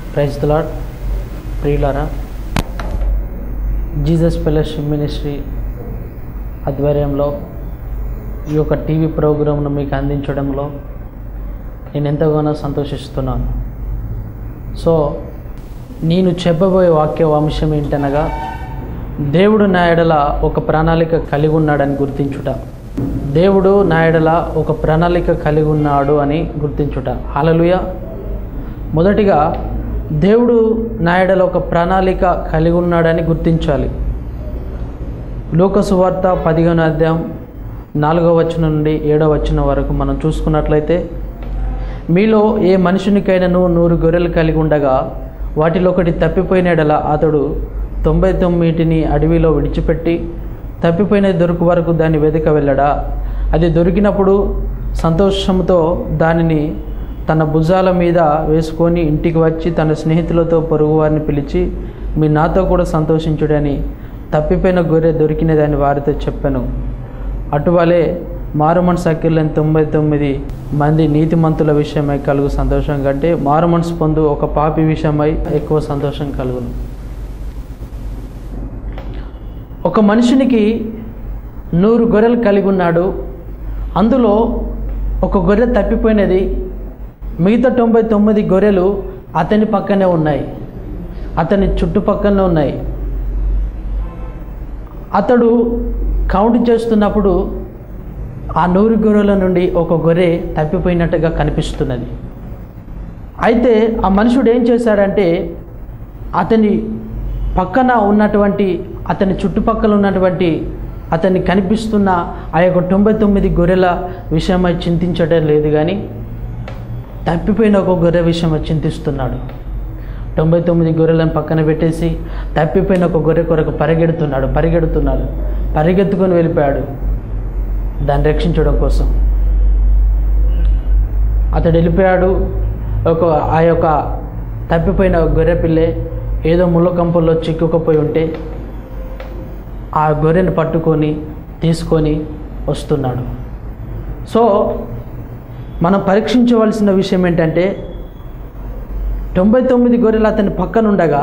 praise lord ప్రియులారా Jesus fellowship ministry ఆధ్వర్యంలో ఈ యొక్క టీవీ ప్రోగ్రామ్ను మీకు అందించడంలో నేను ఎంతగానో సంతోషిస్తున్నాను సో నేను చెప్పబోయే వాక్య అంశం ఏంటనగా దేవుడు నా ఎడల ఒక ప్రణాళిక కలిగి ఉన్నాడని గుర్తించుట దేవుడు నా ఎడల ఒక ప్రణాళిక కలిగి ఉన్నాడు అని గుర్తించుట హలలుయ మొదటిగా దేవుడు నా ఎడల ఒక ప్రణాళిక కలిగి ఉన్నాడని గుర్తించాలి లోకసు వార్త పదిహేను అధ్యాయం నాలుగవ వచనం నుండి ఏడవ వచనం వరకు మనం చూసుకున్నట్లయితే మీలో ఏ మనుషునికైనాను నూరు గొర్రెలు కలిగి ఉండగా వాటిలో ఒకటి తప్పిపోయిన ఎడల అతడు తొంభై తొమ్మిదిని అడవిలో విడిచిపెట్టి తప్పిపోయిన దొరుకు వరకు దాన్ని వెతక వెళ్ళడా అది దొరికినప్పుడు సంతోషంతో దానిని తన భుజాల మీద వేసుకొని ఇంటికి వచ్చి తన స్నేహితులతో పొరుగు వారిని పిలిచి మీ నాతో కూడా సంతోషించుడని తప్పిపోయిన గొర్రె దొరికినదని వారితో చెప్పాను అటువలే మారుమనసు అక్కిర్లేని తొంభై తొమ్మిది మంది నీతిమంతుల విషయమై కలుగు సంతోషం కంటే మారుమనసు పొందు ఒక పాపి విషయమై ఎక్కువ సంతోషం కలుగును ఒక మనుషునికి నూరు గొర్రెలు కలిగి ఉన్నాడు అందులో ఒక గొర్రె తప్పిపోయినది మిగతా తొంభై తొమ్మిది గొర్రెలు అతని పక్కనే ఉన్నాయి అతని చుట్టుపక్కనే ఉన్నాయి అతడు కౌంట్ చేస్తున్నప్పుడు ఆ నూరు గొర్రెల నుండి ఒక గొర్రె తప్పిపోయినట్టుగా కనిపిస్తున్నది అయితే ఆ మనుషుడు ఏం చేశాడంటే అతని పక్కన ఉన్నటువంటి అతని చుట్టుపక్కల ఉన్నటువంటి అతన్ని కనిపిస్తున్న ఆ యొక్క తొంభై తొమ్మిది గొర్రెల విషయమై చింతించడం లేదు కానీ తప్పిపోయిన ఒక గొర్రె విషయమై చింతిస్తున్నాడు తొంభై తొమ్మిది గొర్రెలను పక్కన పెట్టేసి తప్పిపోయిన ఒక గొర్రె కొరకు పరిగెడుతున్నాడు పరిగెడుతున్నాడు పరిగెత్తుకొని వెళ్ళిపోయాడు దాన్ని రక్షించడం కోసం అతడు వెళ్ళిపోయాడు ఒక ఆ యొక్క తప్పిపోయిన గొర్రె పిల్లే ఏదో ముళ్ళకంపల్లో చిక్కుకుపోయి ఉంటే ఆ గొర్రెను పట్టుకొని తీసుకొని వస్తున్నాడు సో మనం పరీక్షించవలసిన విషయం ఏంటంటే తొంభై తొమ్మిది గొర్రెలు అతని పక్కనుండగా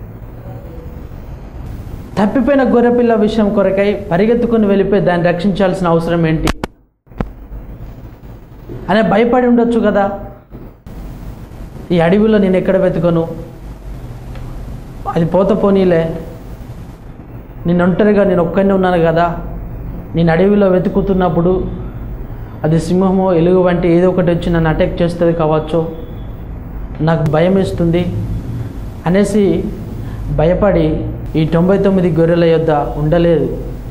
తప్పిపోయిన గొర్రెపిల్ల విషయం కొరకై పరిగెత్తుకుని వెళ్ళిపోయి దాన్ని రక్షించాల్సిన అవసరం ఏంటి అనే భయపడి ఉండొచ్చు కదా ఈ అడవిలో నేను ఎక్కడ వెతుకను అది పోత పోనీలే నేను ఒంటరిగా నేను ఒక్కనే ఉన్నాను కదా నేను అడవిలో వెతుకుతున్నప్పుడు అది సింహమో ఎలుగు వంటి ఏదో ఒకటి వచ్చి నన్ను అటాక్ చేస్తుంది కావచ్చు నాకు భయం వేస్తుంది అనేసి భయపడి ఈ తొంభై తొమ్మిది గొర్రెల యొద్ద ఉండలేదు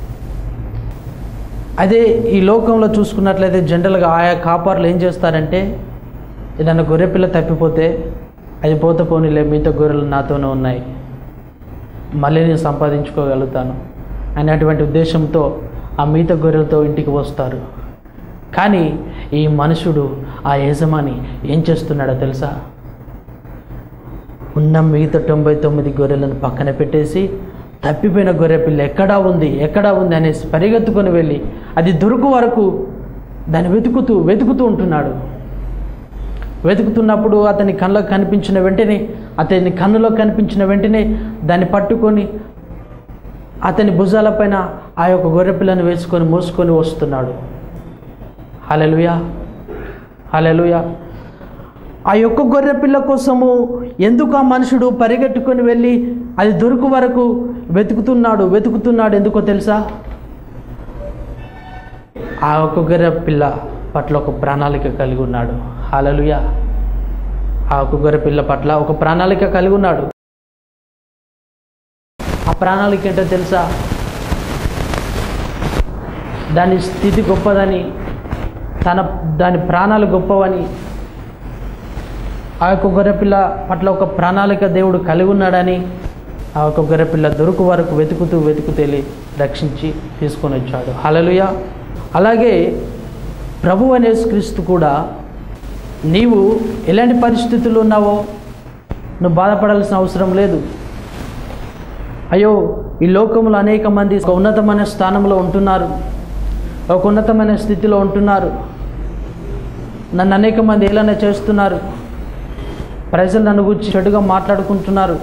అదే ఈ లోకంలో చూసుకున్నట్లయితే జనరల్గా ఆయా కాపర్లు ఏం చేస్తారంటే ఏదైనా గొర్రె పిల్ల తప్పిపోతే అది పోత పోనీలే మిగతా గొర్రెలు నాతోనే ఉన్నాయి మళ్ళీ నేను సంపాదించుకోగలుగుతాను అనేటువంటి ఉద్దేశంతో ఆ మిగతా గొర్రెలతో ఇంటికి వస్తారు కానీ ఈ మనుషుడు ఆ యజమాని ఏం చేస్తున్నాడో తెలుసా ఉన్న మిగతా తొంభై తొమ్మిది గొర్రెలను పక్కన పెట్టేసి తప్పిపోయిన గొర్రె పిల్ల ఎక్కడా ఉంది ఎక్కడా ఉంది అనేసి పరిగెత్తుకొని వెళ్ళి అది దొరుకు వరకు దాన్ని వెతుకుతూ వెతుకుతూ ఉంటున్నాడు వెతుకుతున్నప్పుడు అతని కళ్ళకు కనిపించిన వెంటనే అతని కన్నులో కనిపించిన వెంటనే దాన్ని పట్టుకొని అతని భుజాలపైన ఆ యొక్క గొర్రెపిల్లను వేసుకొని మోసుకొని వస్తున్నాడు హలెలుయా హలెలుయా ఆ యొక్క గొర్రె పిల్ల కోసము ఎందుకు ఆ మనుషుడు పరిగెట్టుకొని వెళ్ళి అది దొరుకు వరకు వెతుకుతున్నాడు వెతుకుతున్నాడు ఎందుకో తెలుసా ఆ ఒక్క గొర్రె పిల్ల పట్ల ఒక ప్రణాళిక కలిగి ఉన్నాడు హాలలుయ ఆ ఒక్క గొర్రె పిల్ల పట్ల ఒక ప్రణాళిక కలిగి ఉన్నాడు ఆ ప్రణాళిక ఏంటో తెలుసా దాని స్థితి గొప్పదని తన దాని ప్రాణాలు గొప్పవని ఆ యొక్క గొర్రెపిల్ల పట్ల ఒక ప్రణాళిక దేవుడు కలిగి ఉన్నాడని ఆ యొక్క గొర్రెపిల్ల దొరుకు వరకు వెతుకుతూ వెతుకుతూ వెళ్ళి రక్షించి తీసుకొని వచ్చాడు హలలుయ అలాగే ప్రభు అనే క్రీస్తు కూడా నీవు ఎలాంటి పరిస్థితుల్లో ఉన్నావో నువ్వు బాధపడాల్సిన అవసరం లేదు అయ్యో ఈ లోకంలో అనేక మంది ఒక ఉన్నతమైన స్థానంలో ఉంటున్నారు ఒక ఉన్నతమైన స్థితిలో ఉంటున్నారు నన్ను అనేక మంది ఏలైనా చేస్తున్నారు ప్రజలు నన్ను గురించి చెడుగా మాట్లాడుకుంటున్నారు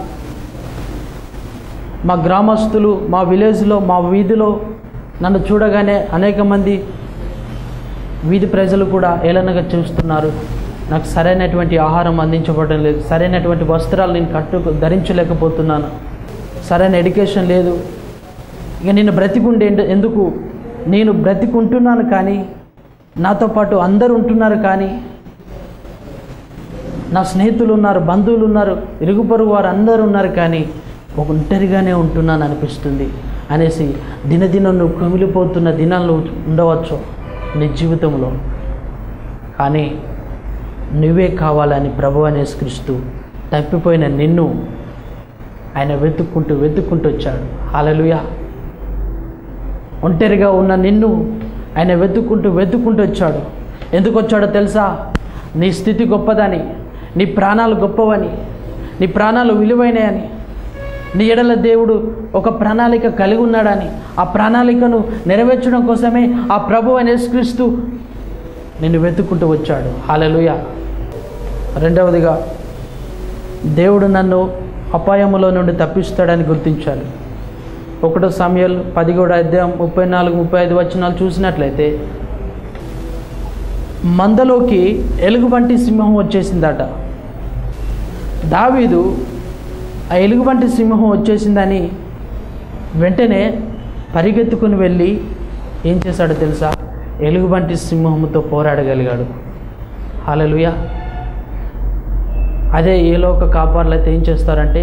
మా గ్రామస్తులు మా విలేజ్లో మా వీధిలో నన్ను చూడగానే అనేక మంది వీధి ప్రజలు కూడా ఏలనగా చూస్తున్నారు నాకు సరైనటువంటి ఆహారం అందించబడడం లేదు సరైనటువంటి వస్త్రాలు నేను కట్టు ధరించలేకపోతున్నాను సరైన ఎడ్యుకేషన్ లేదు ఇక నేను బ్రతికుండే ఎందుకు నేను బ్రతికుంటున్నాను కానీ నాతో పాటు అందరూ ఉంటున్నారు కానీ నా స్నేహితులు ఉన్నారు బంధువులు ఉన్నారు ఇరుగు పొరుగు వారు అందరూ ఉన్నారు కానీ ఒక ఒంటరిగానే ఉంటున్నాను అనిపిస్తుంది అనేసి దినదినం నువ్వు కమిలిపోతున్న దినాలు ఉండవచ్చు నీ జీవితంలో కానీ నువ్వే కావాలని ప్రభు అనేసి క్రీస్తు తప్పిపోయిన నిన్ను ఆయన వెతుక్కుంటూ వెతుక్కుంటూ వచ్చాడు హాలలుయా ఒంటరిగా ఉన్న నిన్ను ఆయన వెతుక్కుంటూ వెతుక్కుంటూ వచ్చాడు ఎందుకు వచ్చాడో తెలుసా నీ స్థితి గొప్పదని నీ ప్రాణాలు గొప్పవని నీ ప్రాణాలు విలువైనయని నీ ఎడల దేవుడు ఒక ప్రణాళిక కలిగి ఉన్నాడని ఆ ప్రణాళికను నెరవేర్చడం కోసమే ఆ ప్రభు అని యేసుక్రీస్తు నిన్ను వెతుక్కుంటూ వచ్చాడు హాలలుయ రెండవదిగా దేవుడు నన్ను అపాయములో నుండి తప్పిస్తాడని గుర్తించాలి ఒకటో సమయాలు పదిహేడు అధ్యాయం ముప్పై నాలుగు ముప్పై ఐదు వచనాలు చూసినట్లయితే మందలోకి ఎలుగుబంటి సింహం వచ్చేసిందట దావీదు ఆ ఎలుగుబంటి సింహం వచ్చేసిందని వెంటనే పరిగెత్తుకుని వెళ్ళి ఏం చేశాడో తెలుసా ఎలుగుబంటి సింహంతో పోరాడగలిగాడు హాలలుయ అదే ఏ లోక కాపార్లు అయితే ఏం చేస్తారంటే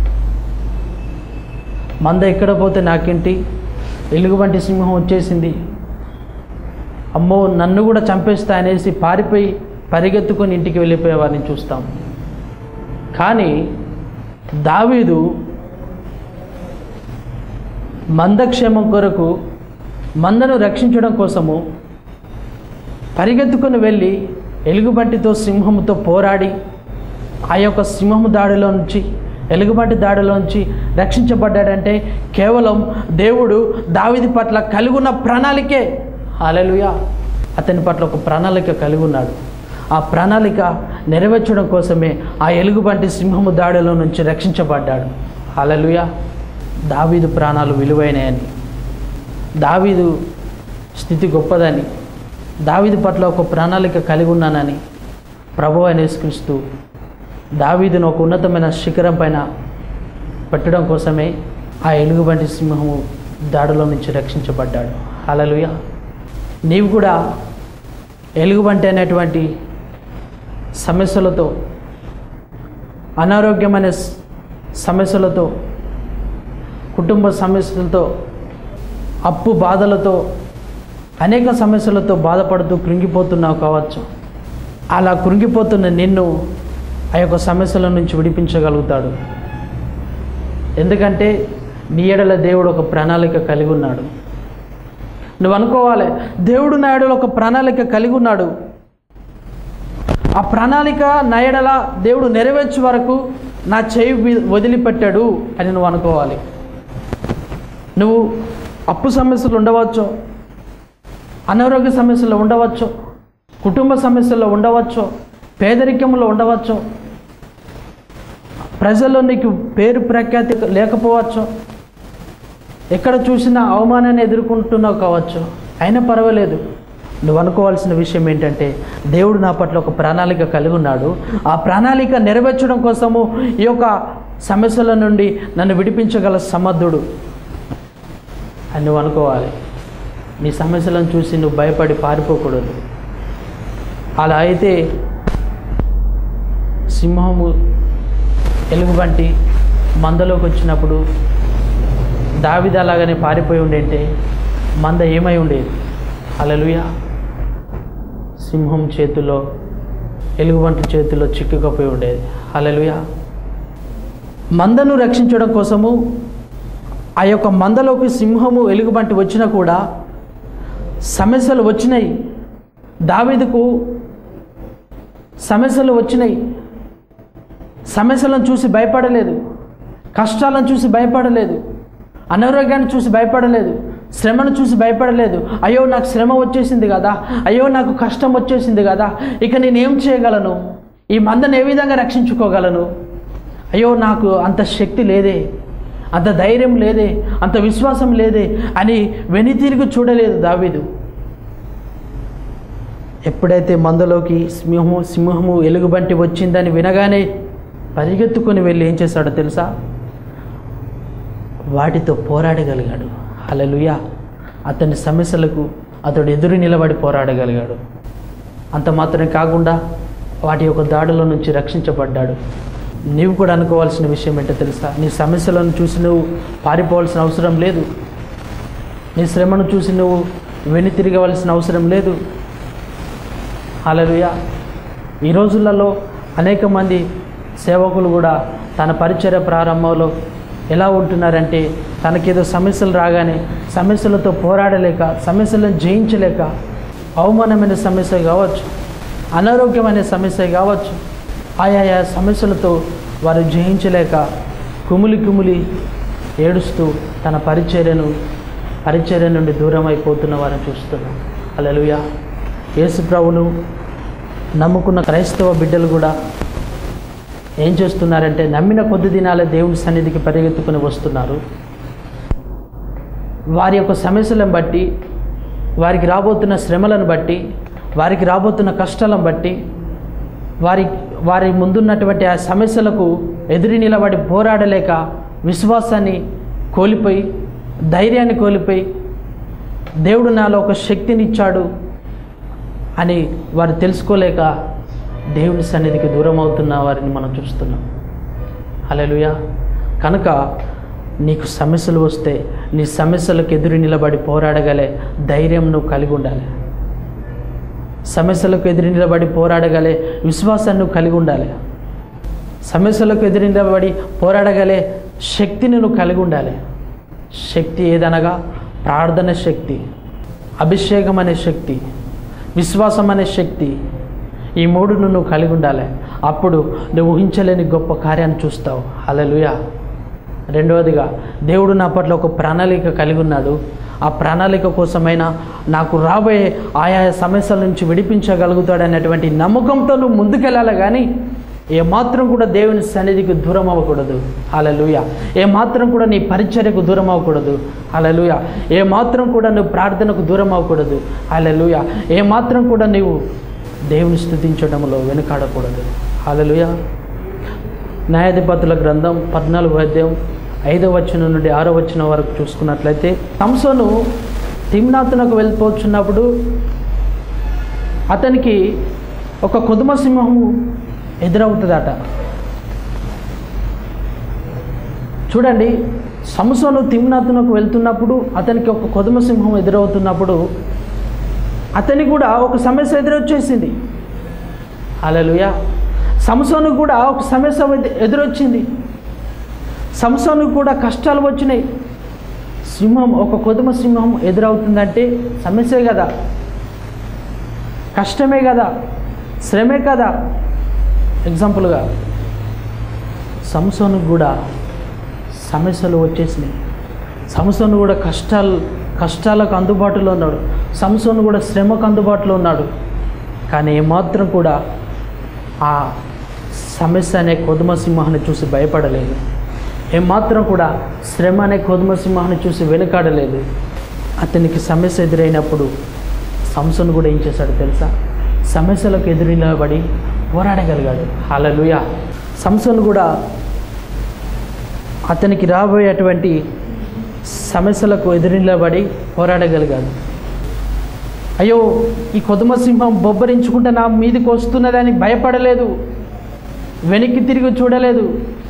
మంద ఎక్కడ పోతే నాకేంటి ఎలుగుబంటి సింహం వచ్చేసింది అమ్మో నన్ను కూడా చంపేస్తా అనేసి పారిపోయి పరిగెత్తుకొని ఇంటికి వెళ్ళిపోయే వారిని చూస్తాం కానీ దావీదు మందక్షేమం కొరకు మందను రక్షించడం కోసము పరిగెత్తుకుని వెళ్ళి ఎలుగుబంటితో సింహముతో పోరాడి ఆ యొక్క సింహము దాడిలో నుంచి ఎలుగుబంటి దాడిలో నుంచి రక్షించబడ్డాడంటే కేవలం దేవుడు దావిది పట్ల కలిగి ఉన్న ప్రణాళికే హాలెలుయా అతని పట్ల ఒక ప్రణాళిక కలిగి ఉన్నాడు ఆ ప్రణాళిక నెరవేర్చడం కోసమే ఆ ఎలుగుబంటి సింహము దాడిలో నుంచి రక్షించబడ్డాడు హాలెలుయా దావీదు ప్రాణాలు విలువైనయని దావీదు స్థితి గొప్పదని దావీదు పట్ల ఒక ప్రణాళిక కలిగి ఉన్నానని ప్రభు అని యేసుక్రీస్తు దావీదును ఒక ఉన్నతమైన శిఖరం పైన పెట్టడం కోసమే ఆ ఎలుగుబంటి సింహము దాడిలో నుంచి రక్షించబడ్డాడు హలలుయ నీవు కూడా ఎలుగుబంటి అనేటువంటి సమస్యలతో అనారోగ్యమైన స- సమస్యలతో కుటుంబ సమస్యలతో అప్పు బాధలతో అనేక సమస్యలతో బాధపడుతూ కృంగిపోతున్నావు కావచ్చు అలా కృంగిపోతున్న నిన్ను ఆ యొక్క సమస్యల నుంచి విడిపించగలుగుతాడు ఎందుకంటే నీ ఎడల దేవుడు ఒక ప్రణాళిక కలిగి ఉన్నాడు నువ్వు అనుకోవాలి దేవుడు నా ఎడల ఒక ప్రణాళిక కలిగి ఉన్నాడు ఆ ప్రణాళిక నా ఎడల దేవుడు నెరవేర్చే వరకు నా చేయి వి- వదిలిపెట్టాడు అని నువ్వు అనుకోవాలి నువ్వు అప్పు సమస్యలు ఉండవచ్చు అనారోగ్య సమస్యలు ఉండవచ్చు కుటుంబ సమస్యల్లో ఉండవచ్చు పేదరికంలో ఉండవచ్చు ప్రజల్లో నీకు పేరు ప్రఖ్యాతి లేకపోవచ్చు ఎక్కడ చూసినా అవమానాన్ని ఎదుర్కొంటున్నావు కావచ్చు అయినా పర్వాలేదు నువ్వు అనుకోవాల్సిన విషయం ఏంటంటే దేవుడు నా పట్ల ఒక ప్రణాళిక కలిగి ఉన్నాడు ఆ ప్రణాళిక నెరవేర్చడం కోసము ఈ యొక్క సమస్యల నుండి నన్ను విడిపించగల సమర్థుడు అని నువ్వు అనుకోవాలి నీ సమస్యలను చూసి నువ్వు భయపడి పారిపోకూడదు అలా అయితే సింహము ఎలుగుబంటి మందలోకి వచ్చినప్పుడు దావిద అలాగనే పారిపోయి ఉండేంటే మంద ఏమై ఉండేది అలలుయ సింహం చేతిలో ఎలుగుబంటి చేతిలో చిక్కుకపోయి ఉండేది అలలుయ మందను రక్షించడం కోసము ఆ యొక్క మందలోకి సింహము ఎలుగుబంటి వచ్చినా కూడా సమస్యలు వచ్చినాయి దావీదుకు సమస్యలు వచ్చినాయి సమస్యలను చూసి భయపడలేదు కష్టాలను చూసి భయపడలేదు అనారోగ్యాన్ని చూసి భయపడలేదు శ్రమను చూసి భయపడలేదు అయ్యో నాకు శ్రమ వచ్చేసింది కదా అయ్యో నాకు కష్టం వచ్చేసింది కదా ఇక నేనేం చేయగలను ఈ మందను ఏ విధంగా రక్షించుకోగలను అయ్యో నాకు అంత శక్తి లేదే అంత ధైర్యం లేదే అంత విశ్వాసం లేదే అని వెనుతిరిగి చూడలేదు దావీదు ఎప్పుడైతే మందలోకి సింహము సింహము ఎలుగుబంటి వచ్చిందని వినగానే పరిగెత్తుకొని వెళ్ళి ఏం చేశాడో తెలుసా వాటితో పోరాడగలిగాడు హల్లెలూయా అతని సమస్యలకు అతడు ఎదురు నిలబడి పోరాడగలిగాడు అంత మాత్రం కాకుండా వాటి యొక్క దాడుల నుంచి రక్షించబడ్డాడు నీవు కూడా అనుకోవాల్సిన విషయం ఏంటో తెలుసా నీ సమస్యలను చూసి నువ్వు పారిపోవాల్సిన అవసరం లేదు నీ శ్రమను చూసి నువ్వు వెను తిరగవలసిన అవసరం లేదు హల్లెలూయా ఈ రోజులలో అనేక మంది సేవకులు కూడా తన పరిచర్య ప్రారంభంలో ఎలా ఉంటున్నారంటే తనకేదో సమస్యలు రాగానే సమస్యలతో పోరాడలేక సమస్యలను జయించలేక అవమానమైన సమస్య కావచ్చు అనారోగ్యమైన సమస్య కావచ్చు ఆయా సమస్యలతో వారు జయించలేక కుమిలి కుమిలి ఏడుస్తూ తన పరిచర్యను పరిచర్య నుండి దూరం అయిపోతున్న వారిని చూస్తున్నాం అలలుయా యేసు ప్రభును నమ్ముకున్న క్రైస్తవ బిడ్డలు కూడా ఏం చేస్తున్నారంటే నమ్మిన కొద్ది దినాలే దేవుని సన్నిధికి పరిగెత్తుకుని వస్తున్నారు వారి యొక్క సమస్యలను బట్టి వారికి రాబోతున్న శ్రమలను బట్టి వారికి రాబోతున్న కష్టాలను బట్టి వారి వారి ముందున్నటువంటి ఆ సమస్యలకు ఎదురు నిలబడి పోరాడలేక విశ్వాసాన్ని కోల్పోయి ధైర్యాన్ని కోల్పోయి దేవుడు నాలో ఒక శక్తిని ఇచ్చాడు అని వారు తెలుసుకోలేక దేవుని సన్నిధికి దూరం అవుతున్న వారిని మనం చూస్తున్నాం హల్లెలూయా కనుక నీకు సమస్యలు వస్తే నీ సమస్యలకు ఎదురు నిలబడి పోరాడగలే ధైర్యం నువ్వు కలిగి ఉండాలి సమస్యలకు ఎదురు నిలబడి పోరాడగలే విశ్వాసాన్ని నువ్వు కలిగి ఉండాలి సమస్యలకు ఎదురు నిలబడి పోరాడగలే శక్తిని నువ్వు కలిగి ఉండాలి శక్తి ఏదనగా ప్రార్థన శక్తి అభిషేకం అనే శక్తి విశ్వాసం అనే శక్తి ఈ మూడును నువ్వు కలిగి ఉండాలి అప్పుడు నువ్వు ఊహించలేని గొప్ప కార్యాన్ని చూస్తావు హల్లెలూయా రెండవదిగా దేవుడు నా పట్ల ఒక ప్రణాళిక కలిగి ఉన్నాడు ఆ ప్రణాళిక కోసమైనా నాకు రాబోయే ఆయా సమస్యల నుంచి విడిపించగలుగుతాడు అనేటువంటి నమ్మకంతో నువ్వు ముందుకెళ్ళాలి కానీ ఏమాత్రం కూడా దేవుని సన్నిధికి దూరం అవ్వకూడదు అలలుయ ఏమాత్రం కూడా నీ పరిచర్యకు దూరం అవ్వకూడదు అలలుయ ఏమాత్రం కూడా నువ్వు ప్రార్థనకు దూరం అవ్వకూడదు అలలుయ ఏమాత్రం కూడా నీవు దేవుని స్థుతించడంలో వెనుకాడకూడదు అలలుయ న్యాయాధిపతుల గ్రంథం పద్నాలుగు అధ్యాయం ఐదవ వచనం నుండి ఆరో వచనం వరకు చూసుకున్నట్లయితే కంసను తిమ్నాథునకు వెళ్ళిపోతున్నప్పుడు అతనికి ఒక కుదుమ సింహము ఎదురవుతుందట చూడండి సంసోను తిమ్నాథునకు వెళ్తున్నప్పుడు అతనికి ఒక కొదుమ సింహం ఎదురవుతున్నప్పుడు అతనికి కూడా ఒక సమస్య ఎదురొచ్చేసింది అలలుయ సంసోను కూడా ఒక సమస్య ఎదు- ఎదురొచ్చింది సంసోను కూడా కష్టాలు వచ్చినాయి సింహం ఒక కొదుమ సింహం ఎదురవుతుందంటే సమస్యే కదా కష్టమే కదా శ్రమే కదా ఎగ్జాంపుల్గా సంసోను కూడా సమస్యలు వచ్చేసినాయి సంసోను కూడా కష్టాలు కష్టాలకు అందుబాటులో ఉన్నాడు సంసోను కూడా శ్రమకు అందుబాటులో ఉన్నాడు కానీ ఏమాత్రం కూడా ఆ సమస్య అనే కొదుమ సింహాన్ని చూసి భయపడలేదు ఏమాత్రం కూడా శ్రమ అనే కొదుమ సింహాన్ని చూసి వెనుకాడలేదు అతనికి సమస్య ఎదురైనప్పుడు సంసోను కూడా ఏం చేశాడు తెలుసా సమస్యలకు ఎదురు నిలబడి పోరాడగలిగాడు హాలలుయ సంసోను కూడా అతనికి రాబోయేటువంటి సమస్యలకు ఎదురు నిలబడి పోరాడగలిగాడు అయ్యో ఈ కొదుమ సింహం బొబ్బరించుకుంటే నా మీదకి వస్తున్నదని భయపడలేదు వెనక్కి తిరిగి చూడలేదు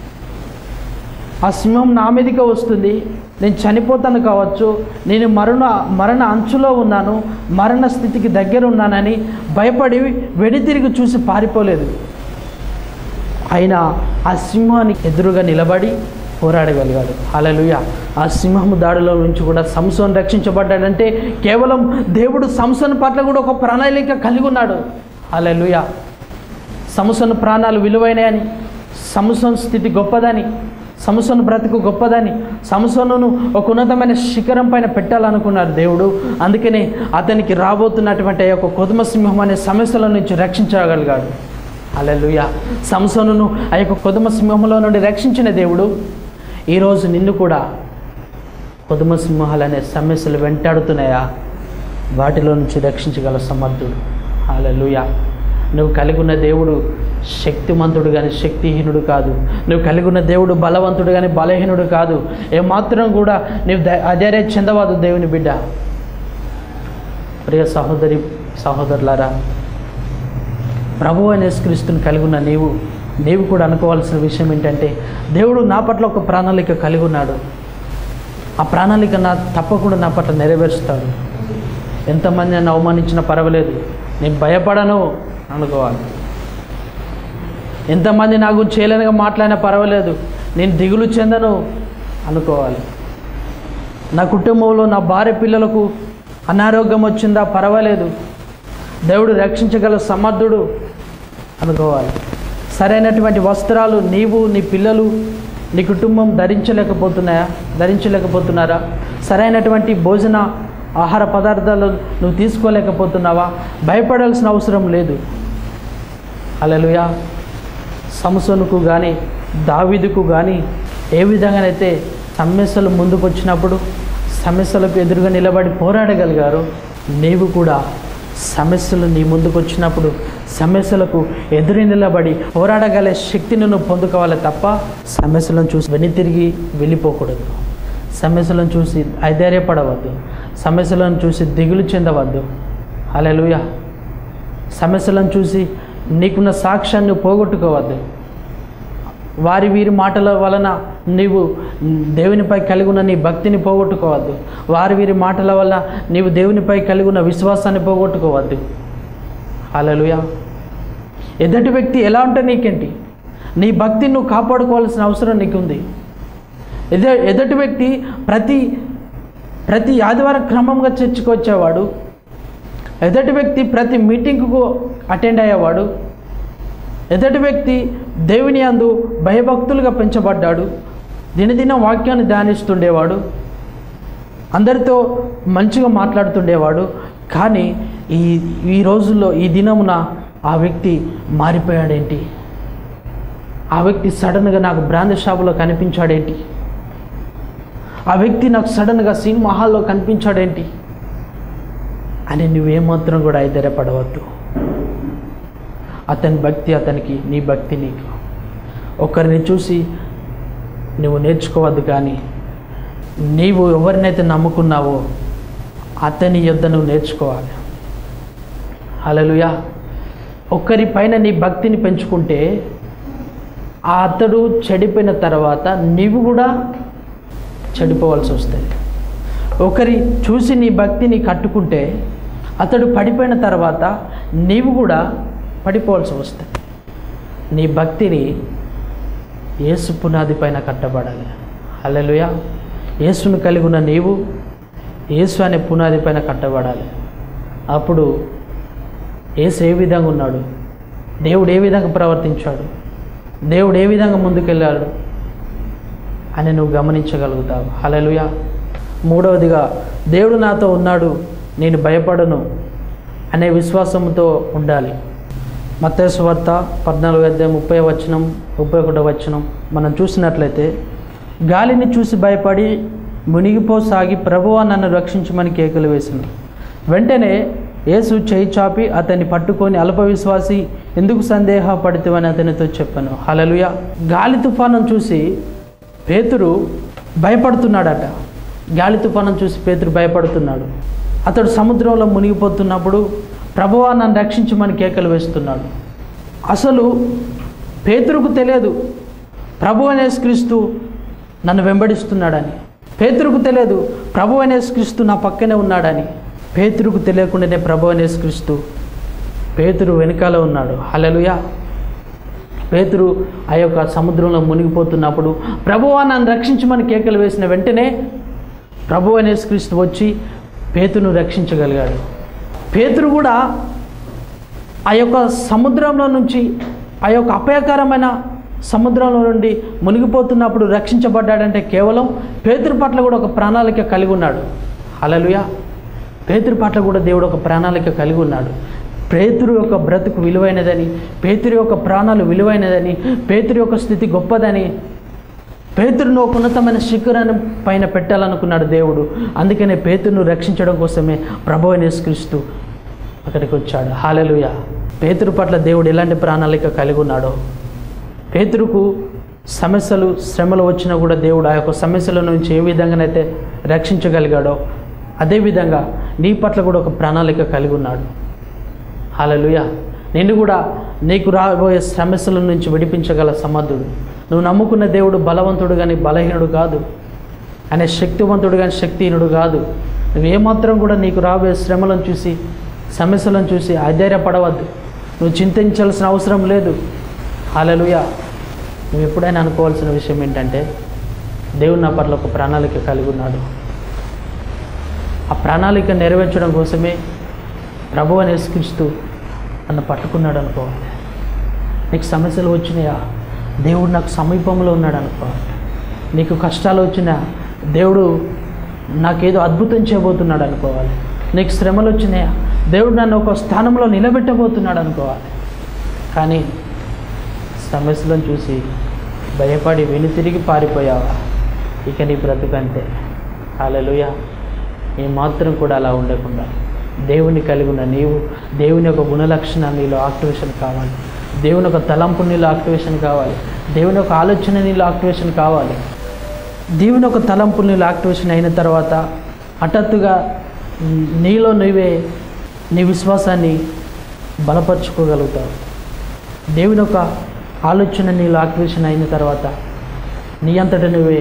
ఆ సింహం నా మీదకే వస్తుంది నేను చనిపోతాను కావచ్చు నేను మరణ మరణ అంచులో ఉన్నాను మరణ స్థితికి దగ్గర ఉన్నానని భయపడి వెనుతిరిగి చూసి పారిపోలేదు ఆయన ఆ సింహానికి ఎదురుగా నిలబడి పోరాడగలిగాడు హల్లెలూయా ఆ సింహము దాడిలో నుంచి కూడా సంసోన్ రక్షించబడ్డాడంటే కేవలం దేవుడు సంసోన్ పట్ల కూడా ఒక ప్రణాళిక కలిగి ఉన్నాడు హల్లెలూయా సంసోన్ ప్రాణాలు విలువైనయని సంసోన్ స్థితి గొప్పదని సంసోన్ బ్రతుకు గొప్పదని సంసోనును ఒక ఉన్నతమైన శిఖరం పైన పెట్టాలనుకున్నాడు దేవుడు అందుకనే అతనికి రాబోతున్నటువంటి ఆ యొక్క కొదుమ సింహం అనే సమస్యల నుంచి రక్షించగలిగాడు అలెలుయ సంసోనును ఆ యొక్క కొదుమ సింహంలో నుండి రక్షించిన దేవుడు ఈరోజు నిన్ను కూడా కొదుమ సింహాలు అనే సమస్యలు వెంటాడుతున్నాయా వాటిలో నుంచి రక్షించగల సమర్థుడు అలెలుయ నువ్వు కలిగి ఉన్న దేవుడు శక్తిమంతుడు కానీ శక్తిహీనుడు కాదు నువ్వు కలిగి ఉన్న దేవుడు బలవంతుడు కానీ బలహీనుడు కాదు ఏమాత్రం కూడా నీవు ధై- అధైర్య చెందవాదు దేవుని బిడ్డ ప్రియ సహోదరి సహోదరులారా ప్రభు అనే క్రీస్తుని కలిగి ఉన్న నీవు నీవు కూడా అనుకోవాల్సిన విషయం ఏంటంటే దేవుడు నా పట్ల ఒక ప్రణాళిక కలిగి ఉన్నాడు ఆ ప్రణాళిక నా తప్పకుండా నా పట్ల నెరవేరుస్తాడు ఎంతమంది నన్ను అవమానించినా పర్వాలేదు నేను భయపడను అనుకోవాలి ఎంతమంది నా గురించి చేయలేనిగా మాట్లాడినా పర్వాలేదు నేను దిగులు చెందను అనుకోవాలి నా కుటుంబంలో నా భార్య పిల్లలకు అనారోగ్యం వచ్చిందా పర్వాలేదు దేవుడు రక్షించగల సమర్థుడు అనుకోవాలి సరైనటువంటి వస్త్రాలు నీవు నీ పిల్లలు నీ కుటుంబం ధరించలేకపోతున్నాయా ధరించలేకపోతున్నారా సరైనటువంటి భోజన ఆహార పదార్థాలు నువ్వు తీసుకోలేకపోతున్నావా భయపడాల్సిన అవసరం లేదు అలలుయా సంసోనుకు కానీ దావీదుకు కానీ ఏ విధంగానైతే సమస్యలు ముందుకు వచ్చినప్పుడు సమస్యలకు ఎదురుగా నిలబడి పోరాడగలిగారు నీవు కూడా సమస్యలు నీ ముందుకు వచ్చినప్పుడు సమస్యలకు ఎదురు నిలబడి పోరాడగల శక్తిని నువ్వు పొందుకోవాలి తప్ప సమస్యలను చూసి వెనుతిరిగి వెళ్ళిపోకూడదు సమస్యలను చూసి ఐధైర్యపడవద్దు సమస్యలను చూసి దిగులు చెందవద్దు అలెలుయ సమస్యలను చూసి నీకున్న సాక్ష్యాన్ని పోగొట్టుకోవద్దు వారి వీరి మాటల వలన నీవు దేవునిపై కలిగి ఉన్న నీ భక్తిని పోగొట్టుకోవద్దు వారి వీరి మాటల వల్ల నీవు దేవునిపై కలిగి ఉన్న విశ్వాసాన్ని పోగొట్టుకోవద్దు హల్లెలూయా ఎదుటి వ్యక్తి ఎలా ఉంటే నీకేంటి నీ భక్తిని నువ్వు కాపాడుకోవాల్సిన అవసరం నీకుంది ఎద ఎదుటి వ్యక్తి ప్రతి ప్రతి ఆదివారం క్రమంగా చర్చకు వచ్చేవాడు ఎదుటి వ్యక్తి ప్రతి మీటింగ్కు అటెండ్ అయ్యేవాడు ఎదుటి వ్యక్తి దేవుని అందు భయభక్తులుగా పెంచబడ్డాడు దినదిన వాక్యాన్ని ధ్యానిస్తుండేవాడు అందరితో మంచిగా మాట్లాడుతుండేవాడు కానీ ఈ ఈ రోజుల్లో ఈ దినమున ఆ వ్యక్తి మారిపోయాడేంటి ఆ వ్యక్తి సడన్గా నాకు బ్రాండ్ షాపులో కనిపించాడేంటి ఆ వ్యక్తి నాకు సడన్గా సినిమా హాల్లో కనిపించాడేంటి అని నువ్వేమాత్రం కూడా ఐదరపడవద్దు అతని భక్తి అతనికి నీ భక్తి నీకు ఒకరిని చూసి నువ్వు నేర్చుకోవద్దు కానీ నీవు ఎవరినైతే నమ్ముకున్నావో అతని యొద్ద నువ్వు నేర్చుకోవాలి హలలుయా ఒక్కరి పైన నీ భక్తిని పెంచుకుంటే ఆ అతడు చెడిపోయిన తర్వాత నీవు కూడా చెడిపోవాల్సి వస్తుంది ఒకరి చూసి నీ భక్తిని కట్టుకుంటే అతడు పడిపోయిన తర్వాత నీవు కూడా పడిపోవాల్సి వస్తుంది నీ భక్తిని యేసు పునాది పైన కట్టబడాలి హల్లెలూయా యేసును కలిగి ఉన్న నీవు యేసు అనే పునాది పైన కట్టబడాలి అప్పుడు యేసు ఏ విధంగా ఉన్నాడు దేవుడు ఏ విధంగా ప్రవర్తించాడు దేవుడు ఏ విధంగా ముందుకెళ్ళాడు అని నువ్వు గమనించగలుగుతావు హల్లెలూయా మూడవదిగా దేవుడు నాతో ఉన్నాడు నేను భయపడను అనే విశ్వాసంతో ఉండాలి మత్తేసు వార్త పద్నాలుగు అధ్యాయం ముప్పై వచనం ముప్పై ఒకటో వచనం మనం చూసినట్లయితే గాలిని చూసి భయపడి మునిగిపోసాగి ప్రభువా నన్ను రక్షించమని కేకలు వేసింది వెంటనే యేసు చేయి చాపి అతన్ని పట్టుకొని అల్ప విశ్వాసి ఎందుకు సందేహపడితేవని అతనితో చెప్పాను హలలుయ గాలి తుఫానం చూసి పేతురు భయపడుతున్నాడట గాలి తుఫానం చూసి పేతురు భయపడుతున్నాడు అతడు సముద్రంలో మునిగిపోతున్నప్పుడు ప్రభువా నన్ను రక్షించమని కేకలు వేస్తున్నాడు అసలు పేతురుకు తెలియదు ప్రభు అనేసి క్రీస్తు నన్ను వెంబడిస్తున్నాడని పేతురుకు తెలియదు ప్రభు అనేసి క్రీస్తు నా పక్కనే ఉన్నాడని పేతురుకు తెలియకుండానే ప్రభు అనేసి క్రీస్తు పేతురు వెనకాల ఉన్నాడు హలలుయా పేతురు ఆ యొక్క సముద్రంలో మునిగిపోతున్నప్పుడు ప్రభువా నన్ను రక్షించమని కేకలు వేసిన వెంటనే ప్రభు అనేసి క్రీస్తు వచ్చి పేతును రక్షించగలిగాడు పేతురు కూడా ఆ యొక్క సముద్రంలో నుంచి ఆ యొక్క అపాయకరమైన సముద్రంలో నుండి మునిగిపోతున్నప్పుడు రక్షించబడ్డాడంటే కేవలం పేతురు పట్ల కూడా ఒక ప్రణాళిక కలిగి ఉన్నాడు హలలుయ పేతురు పట్ల కూడా దేవుడు ఒక ప్రణాళిక కలిగి ఉన్నాడు పేతురు యొక్క బ్రతుకు విలువైనదని పేతురు యొక్క ప్రాణాలు విలువైనదని పేతురు యొక్క స్థితి గొప్పదని పేతురును ఒక ఉన్నతమైన శిఖరాన్ని పైన పెట్టాలనుకున్నాడు దేవుడు అందుకనే పేతురును రక్షించడం కోసమే ప్రభు అయిన యేసుక్రీస్తు అక్కడికి వచ్చాడు హాలెలుయ పేతురు పట్ల దేవుడు ఎలాంటి ప్రణాళిక కలిగి ఉన్నాడో పేతురుకు సమస్యలు శ్రమలు వచ్చినా కూడా దేవుడు ఆ యొక్క సమస్యల నుంచి ఏ విధంగానైతే రక్షించగలిగాడో అదేవిధంగా నీ పట్ల కూడా ఒక ప్రణాళిక కలిగి ఉన్నాడు హాలలుయ నిన్ను కూడా నీకు రాబోయే సమస్యల నుంచి విడిపించగల సమర్థుడు నువ్వు నమ్ముకున్న దేవుడు బలవంతుడు కానీ బలహీనుడు కాదు ఆయన శక్తివంతుడు కానీ శక్తిహీనుడు కాదు నువ్వు ఏమాత్రం కూడా నీకు రాబోయే శ్రమలను చూసి సమస్యలను చూసి అధైర్యపడవద్దు నువ్వు చింతించాల్సిన అవసరం లేదు హాలలుయ నువ్వు ఎప్పుడైనా అనుకోవాల్సిన విషయం ఏంటంటే దేవుడు నా పట్ల ఒక ప్రణాళిక కలిగి ఉన్నాడు ఆ ప్రణాళిక నెరవేర్చడం కోసమే ప్రభు అని యేసుక్రీస్తు నన్ను పట్టుకున్నాడు అనుకోవాలి నీకు సమస్యలు వచ్చినాయా దేవుడు నాకు సమీపంలో ఉన్నాడు అనుకోవాలి నీకు కష్టాలు వచ్చినా దేవుడు నాకేదో అద్భుతం చేయబోతున్నాడు అనుకోవాలి నీకు శ్రమలు వచ్చినాయా దేవుడు నన్ను ఒక స్థానంలో నిలబెట్టబోతున్నాడు అనుకోవాలి కానీ సమస్యలను చూసి భయపడి వెనుతిరిగి పారిపోయావా ఇక నీ బ్రతుకంతే అలలుయ ఏ మాత్రం కూడా అలా ఉండకుండా దేవుని కలిగి ఉన్న నీవు దేవుని యొక్క గుణలక్షణం నీలో యాక్టివేషన్ కావాలి దేవుని యొక్క తలంపు నీలో యాక్టివేషన్ కావాలి దేవుని యొక్క ఆలోచన నీలో యాక్టివేషన్ కావాలి దేవుని యొక్క తలంపు నీలో యాక్టివేషన్ అయిన తర్వాత హఠాత్తుగా నీలో నువ్వే నీ విశ్వాసాన్ని బలపరుచుకోగలుగుతావు దేవుని యొక్క ఆలోచన నీలో యాక్టివేషన్ అయిన తర్వాత నీ అంతట నువ్వే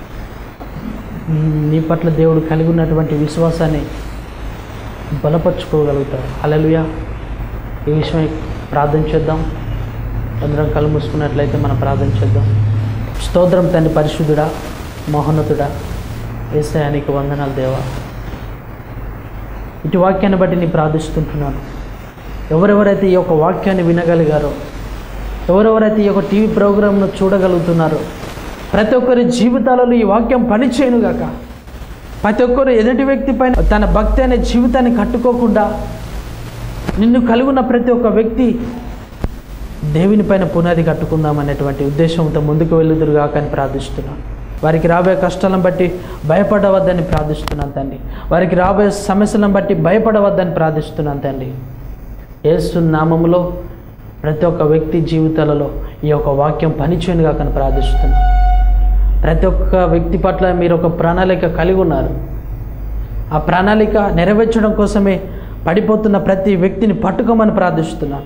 నీ పట్ల దేవుడు కలిగి ఉన్నటువంటి విశ్వాసాన్ని బలపరుచుకోగలుగుతావు అలలుయా ఈ విషయమై ప్రార్థన చేద్దాం అందరం కళ్ళు మూసుకున్నట్లయితే మనం ప్రార్థన చేద్దాం స్తోత్రం తండ్రి పరిశుద్ధుడా మహోన్నతుడా ఏసయానికి వందనాలు దేవా ఇటు వాక్యాన్ని బట్టి నేను ప్రార్థిస్తుంటున్నాను ఎవరెవరైతే ఈ యొక్క వాక్యాన్ని వినగలిగారో ఎవరెవరైతే ఈ యొక్క టీవీ ప్రోగ్రామ్ను చూడగలుగుతున్నారో ప్రతి ఒక్కరి జీవితాలలో ఈ వాక్యం పనిచేయనుగాక ప్రతి ఒక్కరు ఎదుటి వ్యక్తి పైన తన భక్తి అనే జీవితాన్ని కట్టుకోకుండా నిన్ను కలుగున్న ప్రతి ఒక్క వ్యక్తి దేవుని పైన పునాది కట్టుకుందాం అనేటువంటి ఉద్దేశంతో ముందుకు వెళ్ళుదురుగాక అని ప్రార్థిస్తున్నాను వారికి రాబోయే కష్టాలను బట్టి భయపడవద్దని ప్రార్థిస్తున్నాను తండ్రి వారికి రాబోయే సమస్యలను బట్టి భయపడవద్దని ప్రార్థిస్తున్నాను తండ్రి యేసు నామములో ప్రతి ఒక్క వ్యక్తి జీవితాలలో ఈ యొక్క వాక్యం పనిచేయనుగా కానీ ప్రార్థిస్తున్నాను ప్రతి ఒక్క వ్యక్తి పట్ల మీరు ఒక ప్రణాళిక కలిగి ఉన్నారు ఆ ప్రణాళిక నెరవేర్చడం కోసమే పడిపోతున్న ప్రతి వ్యక్తిని పట్టుకోమని ప్రార్థిస్తున్నాను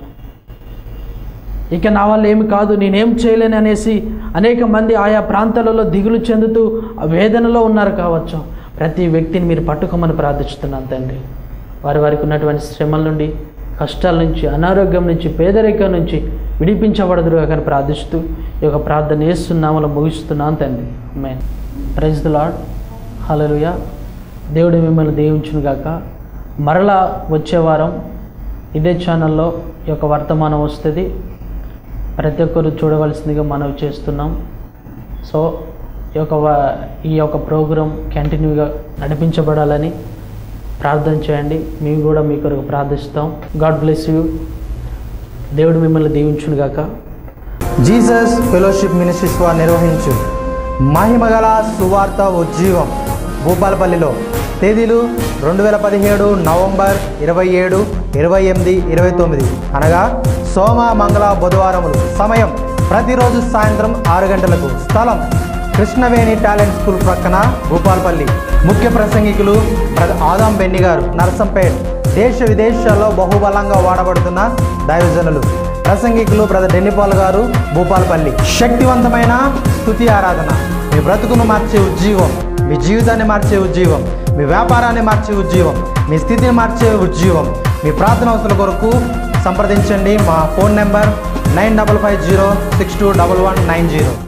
ఇక నా వల్ల ఏమి కాదు నేనేం చేయలేను అనేసి అనేక మంది ఆయా ప్రాంతాలలో దిగులు చెందుతూ వేదనలో ఉన్నారు కావచ్చు ప్రతి వ్యక్తిని మీరు పట్టుకోమని ప్రార్థిస్తున్నాను తండ్రి వారి వారికి ఉన్నటువంటి శ్రమల నుండి కష్టాల నుంచి అనారోగ్యం నుంచి పేదరికం నుంచి విడిపించబడదురుగా కానీ ప్రార్థిస్తూ ఈ యొక్క ప్రార్థన చేస్తున్నామలో ముగిస్తున్నాను తండ్రి మేన్ ప్రైజ్ ద లాడ్ హలలుయ దేవుడు మిమ్మల్ని దీవించును గాక మరలా వచ్చే వారం ఇదే ఛానల్లో ఈ యొక్క వర్తమానం వస్తుంది ప్రతి ఒక్కరు చూడవలసిందిగా మనవి చేస్తున్నాం సో ఈ యొక్క వ- ఈ యొక్క ప్రోగ్రాం కంటిన్యూగా నడిపించబడాలని ప్రార్థన చేయండి మేము కూడా మీ కొరకు ప్రార్థిస్తాం గాడ్ బ్లెస్ యూ దేవుడు మిమ్మల్ని దీవించును గాక జీసస్ ఫెలోషిప్ మినిస్ట్రీస్ వారు నిర్వహించు మహిమగల సువార్త ఉజ్జీవం భూపాలపల్లిలో తేదీలు రెండు వేల పదిహేడు నవంబర్ ఇరవై ఏడు ఇరవై ఎనిమిది ఇరవై తొమ్మిది అనగా సోమ మంగళ బుధవారములు సమయం ప్రతిరోజు సాయంత్రం ఆరు గంటలకు స్థలం కృష్ణవేణి టాలెంట్ స్కూల్ ప్రక్కన భూపాలపల్లి ముఖ్య ప్రసంగికులు బ్రదర్ ఆదాం బెన్ని గారు నర్సంపేట్ దేశ విదేశాల్లో బహుబలంగా వాడబడుతున్న దైవజనులు ప్రసంగికులు బ్రదర్ డెన్నిపాల్ గారు భూపాలపల్లి శక్తివంతమైన స్తుతి ఆరాధన మీ బ్రతుకును మార్చే ఉజ్జీవం మీ జీవితాన్ని మార్చే ఉజ్జీవం మీ వ్యాపారాన్ని మార్చే ఉజ్జీవం మీ స్థితిని మార్చే ఉజ్జీవం మీ ప్రార్థన అవసరాల కొరకు సంప్రదించండి మా phone number nine double five zero six two double one nine zero